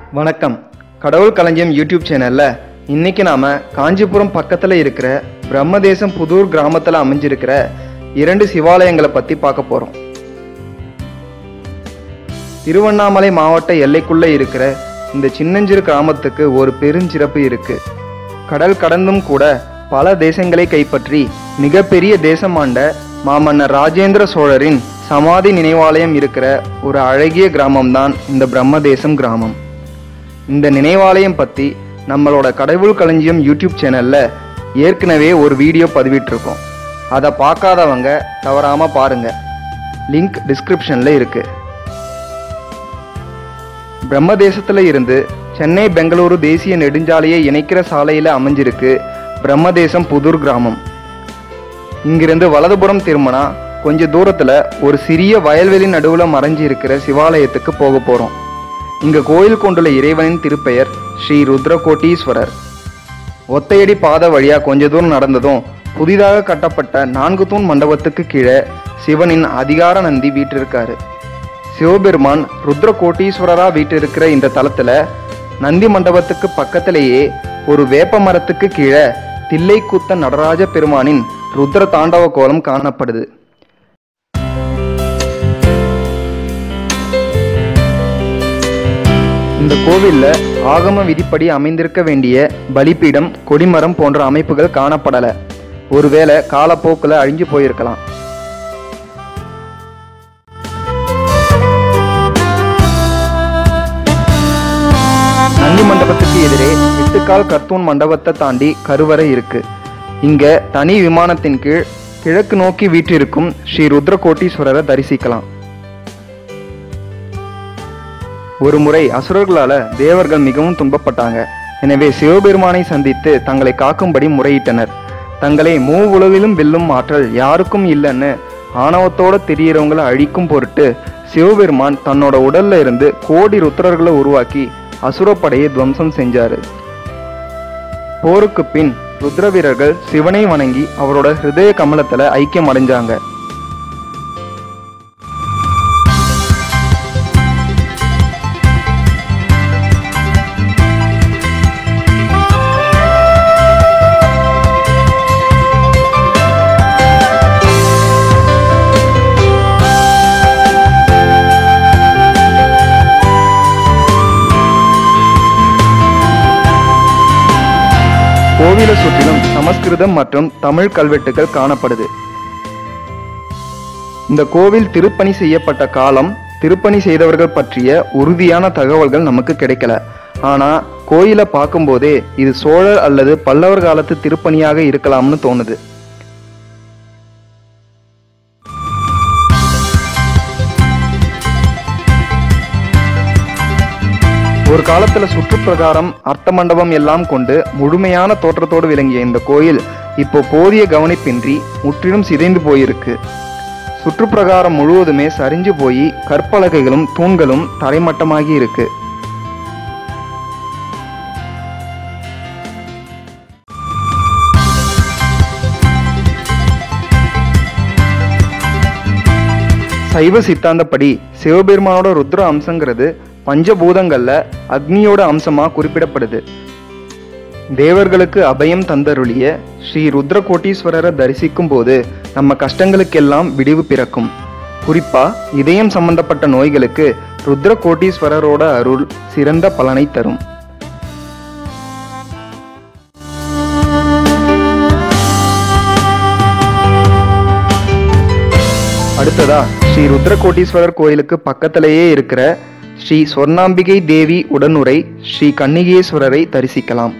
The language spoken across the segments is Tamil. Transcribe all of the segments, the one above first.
வணக்கம் கடவுள் களஞ்சியம் யூடியூப் சேனல்ல இன்னைக்கு நாம காஞ்சிபுரம் பக்கத்துல இருக்கிற பிரம்மதேசம் புதூர் கிராமத்துல அமைஞ்சிருக்கிற இரண்டு சிவாலயங்களை பத்தி பார்க்க போறோம் திருவண்ணாமலை மாவட்ட எல்லைக்குள்ள இருக்கிற இந்த சின்னஞ்சிறு கிராமத்துக்கு ஒரு பெருஞ்சிறப்பு இருக்கு கடல் கடந்தும் கூட பல தேசங்களை கைப்பற்றி மிகப்பெரிய தேசமாண்ட மாமன்னர் ராஜேந்திர சோழரின் சமாதி நினைவாலயம் இருக்கிற ஒரு அழகிய கிராமம்தான் இந்த பிரம்மதேசம் கிராமம் இந்த நினைவாலயம் பத்தி நம்மளோட கடவுள் களஞ்சியம் யூடியூப் சேனல்ல ஏற்கனவே ஒரு வீடியோ பதிவிட்டிருக்கோம் அதை பார்க்காதவங்க தவறாம பாருங்க லிங்க் டிஸ்கிரிப்ஷன்ல இருக்கு பிரம்மதேசத்துல இருந்து சென்னை பெங்களூரு தேசிய நெடுஞ்சாலையை இணைக்கிற சாலையில அமைஞ்சிருக்கு பிரம்மதேசம் புதூர் கிராமம் இங்கிருந்து வலதுபுறம் திரும்பினா கொஞ்ச தூரத்துல ஒரு சிறிய வயல்வெளி நடுவுல மறைஞ்சு இருக்கிற சிவாலயத்துக்கு போக போறோம் இங்க கோயில் கொண்டுள்ள இறைவனின் திருப்பெயர் ஸ்ரீ ருத்ரகோட்டீஸ்வரர் ஒத்தையடி பாதை வழியா கொஞ்ச தூரம் நடந்ததும் புதிதாக கட்டப்பட்ட நான்கு தூண் மண்டபத்துக்கு கீழே சிவனின் அதிகார நந்தி வீற்றிருக்காரு சிவபெருமான் ருத்ரகோட்டீஸ்வரரா வீற்றிருக்கிற இந்த தலத்துல நந்தி மண்டபத்துக்கு பக்கத்திலேயே ஒரு வேப்ப மரத்துக்கு கீழே தில்லைக்கூத்த நடராஜ பெருமானின் ருத்ர தாண்டவ கோலம் காணப்படுது இந்த கோவில்ல ஆகம விதிப்படி அமைந்திருக்க வேண்டிய பலிபீடம் கொடிமரம் போன்ற அமைப்புகள் காணப்படல ஒருவேளை காலப்போக்குல அழிஞ்சு போயிருக்கலாம் நந்தி மண்டபத்துக்கு எதிரே எட்டுக்கால் கர்த்தூன் மண்டபத்தை தாண்டி கருவறை இருக்கு இங்க தனி விமானத்தின் கீழ் கிழக்கு நோக்கி வீற்றிருக்கும் ஸ்ரீ ருத்ரகோட்டீஸ்வரரை தரிசிக்கலாம் ஒரு முறை அசுரர்களால தேவர்கள் மிகவும் துன்பப்பட்டாங்க எனவே சிவபெருமானை சந்தித்து தங்களை காக்கும்படி முறையிட்டனர் தங்களை மூ உலகிலும் வெல்லும் ஆற்றல் யாருக்கும் இல்லைன்னு ஆணவத்தோட தெரியறவங்களை அழிக்கும் பொருட்டு சிவபெருமான் தன்னோட உடல்ல இருந்து கோடி ருத்ரர்களை உருவாக்கி அசுரப்படையை துவம்சம் செஞ்சாரு போருக்கு பின் ருத்ர வீரர்கள் சிவனை வணங்கி அவரோட ஹிருதய கமலத்துல ஐக்கியம் அடைஞ்சாங்க கோவிலை சுற்றிலும் சமஸ்கிருதம் மற்றும் தமிழ் கல்வெட்டுகள் காணப்படுது இந்த கோவில் திருப்பணி செய்யப்பட்ட காலம் திருப்பணி செய்தவர்கள் பற்றிய உறுதியான தகவல்கள் நமக்கு கிடைக்கல ஆனா கோயிலை பார்க்கும்போதே இது சோழர் அல்லது பல்லவர் காலத்து திருப்பணியாக இருக்கலாம்னு தோணுது ஒரு காலத்துல சுற்றுப்பிரகாரம் அர்த்த மண்டபம் எல்லாம் கொண்டு முழுமையான தோற்றத்தோடு விளங்கிய இந்த கோயில் இப்போ போதிய கவனிப்பின்றி முற்றிலும் சிதைந்து போயிருக்கு சுற்றுப்பிரகாரம் முழுவதுமே சரிஞ்சு போய் கற்பலகைகளும் தூண்களும் தரைமட்டமாகி இருக்கு சைவ சித்தாந்தப்படி சிவபெருமானோட ருத்ர அம்சங்கிறது பஞ்சபூதங்கள்ல அக்னியோட அம்சமா குறிப்பிடப்படுது தேவர்களுக்கு அபயம் தந்தருளிய ஸ்ரீ ருத்ரகோட்டீஸ்வரரை தரிசிக்கும் போது நம்ம கஷ்டங்களுக்கெல்லாம் விடிவு பிறக்கும் குறிப்பா இதயம் சம்பந்தப்பட்ட நோய்களுக்கு ருத்ரகோட்டீஸ்வரரோட அருள் சிறந்த பலனை தரும் அடுத்ததா ஸ்ரீ ருத்ரகோட்டீஸ்வரர் கோயிலுக்கு பக்கத்திலேயே இருக்கிற ஸ்ரீ சொர்ணாம்பிகை தேவி உடனுரை ஸ்ரீ கன்னிகேஸ்வரரை தரிசிக்கலாம்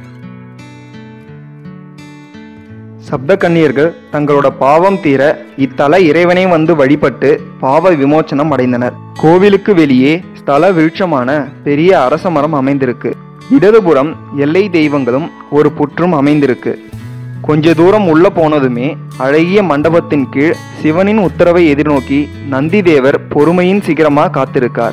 சப்த கன்னியர்கள் தங்களோட பாவம் தீர இத்தல இறைவனை வந்து வழிபட்டு பாவ விமோச்சனம் அடைந்தனர் கோவிலுக்கு வெளியே ஸ்தல விருட்சமான பெரிய அரச மரம் அமைந்திருக்கு இடதுபுறம் எல்லை தெய்வங்களும் ஒரு புற்றும் அமைந்திருக்கு கொஞ்ச தூரம் உள்ள போனதுமே அழகிய மண்டபத்தின் கீழ் சிவனின் உத்தரவை எதிர்நோக்கி நந்தி தேவர் பொறுமையின் சிகரமா காத்திருக்கார்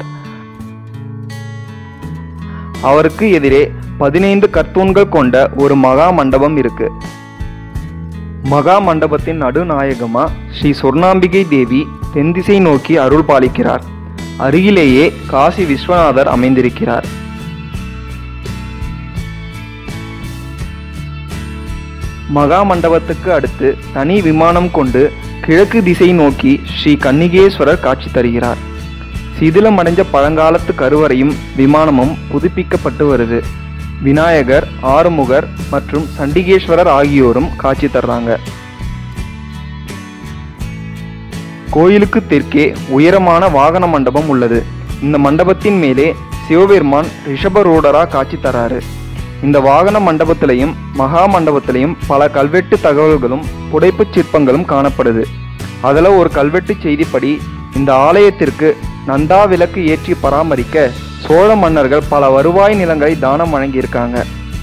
அவருக்கு எதிரே பதினைந்து கர்த்தூன்கள் கொண்ட ஒரு மகா மண்டபம் இருக்கு மகா மண்டபத்தின் நடுநாயகமா ஸ்ரீ சொர்ணாம்பிகை தேவி தென்திசை நோக்கி அருள் பாலிக்கிறார் அருகிலேயே காசி விஸ்வநாதர் அமைந்திருக்கிறார் மகா மண்டபத்துக்கு அடுத்து தனி விமானம் கொண்டு கிழக்கு திசை நோக்கி ஸ்ரீ கன்னிகேஸ்வரர் காட்சி தருகிறார் சிதிலமடைஞ்ச பழங்காலத்து கருவறையும் விமானமும் புதுப்பிக்கப்பட்டு வருது விநாயகர் ஆறுமுகர் மற்றும் சண்டிகேஸ்வரர் ஆகியோரும் காட்சி தர்றாங்க கோயிலுக்கு தெற்கே உயரமான வாகன மண்டபம் உள்ளது இந்த மண்டபத்தின் மேலே சிவபெருமான் ரிஷபரோடரா காட்சி தராரு இந்த வாகன மண்டபத்திலையும் மகா மண்டபத்திலையும் பல கல்வெட்டு தகவல்களும் புடைப்புச் சிற்பங்களும் காணப்படுது அதில் ஒரு கல்வெட்டு செய்திப்படி இந்த ஆலயத்திற்கு நந்தா விளக்கு ஏற்றி பராமரிக்க சோழ மன்னர்கள் பல வருவாய் நிலங்களை தானம் வழங்கியிருக்காங்க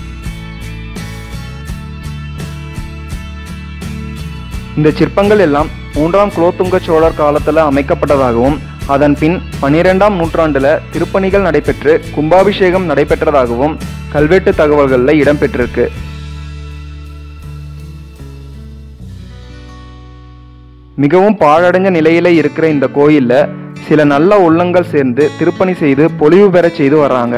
இந்த சிற்பங்கள் எல்லாம் மூன்றாம் குலோத்துங்க சோழர் காலத்துல அமைக்கப்பட்டதாகவும் அதன் பின் பன்னிரெண்டாம் நூற்றாண்டுல திருப்பணிகள் நடைபெற்று கும்பாபிஷேகம் நடைபெற்றதாகவும் கல்வெட்டு தகவல்கள்ல இடம்பெற்றிருக்கு மிகவும் பாழடைஞ்ச நிலையில இருக்கிற இந்த கோயில்ல சில நல்ல உள்ளங்கள் சேர்ந்து திருப்பணி செய்து பொலிவு பெறச் செய்து வர்றாங்க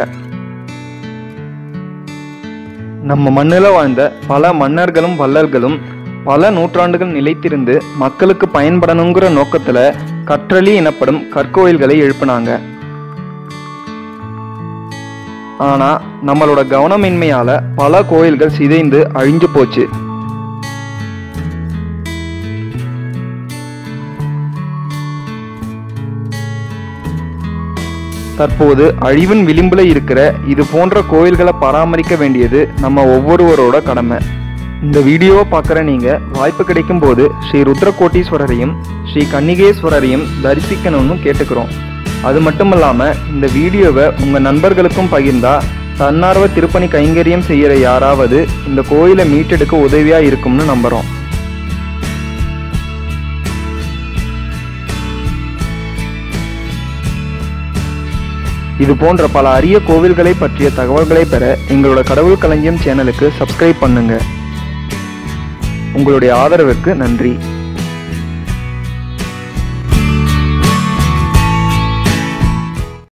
நம்ம மண்ணில் வாழ்ந்த பல மன்னர்களும் வள்ளல்களும் பல நூற்றாண்டுகள் நிலைத்திருந்து மக்களுக்கு பயன்படணுங்கிற நோக்கத்துல கற்றளி எனப்படும் கற்கோயில்களை எழுப்பினாங்க ஆனா நம்மளோட கவனமின்மையால பல கோயில்கள் சிதைந்து அழிஞ்சு போச்சு தற்போது அழிவின் விளிம்புல இருக்கிற இது போன்ற கோயில்களை பராமரிக்க வேண்டியது நம்ம ஒவ்வொருவரோட கடமை இந்த வீடியோவை பார்க்குற நீங்க வாய்ப்பு கிடைக்கும் போது ஸ்ரீ ருத்ரகோட்டீஸ்வரரையும் ஸ்ரீ கன்னிகேஸ்வரரையும் தரிசிக்கணும்னு கேட்டுக்கிறோம் அது மட்டும் இல்லாம இந்த வீடியோவை உங்க நண்பர்களுக்கும் பகிர்ந்தா தன்னார்வ திருப்பணி கைங்கரியம் செய்யற யாராவது இந்த கோயிலை மீட்டெடுக்க உதவியா இருக்கும்னு நம்புறோம் இது போன்ற பல அரிய கோவில்களை பற்றிய தகவல்களை பெற எங்களோட கடவுள் களஞ்சியம் சேனலுக்கு சப்ஸ்கிரைப் பண்ணுங்க உங்களுடைய ஆதரவுக்கு நன்றி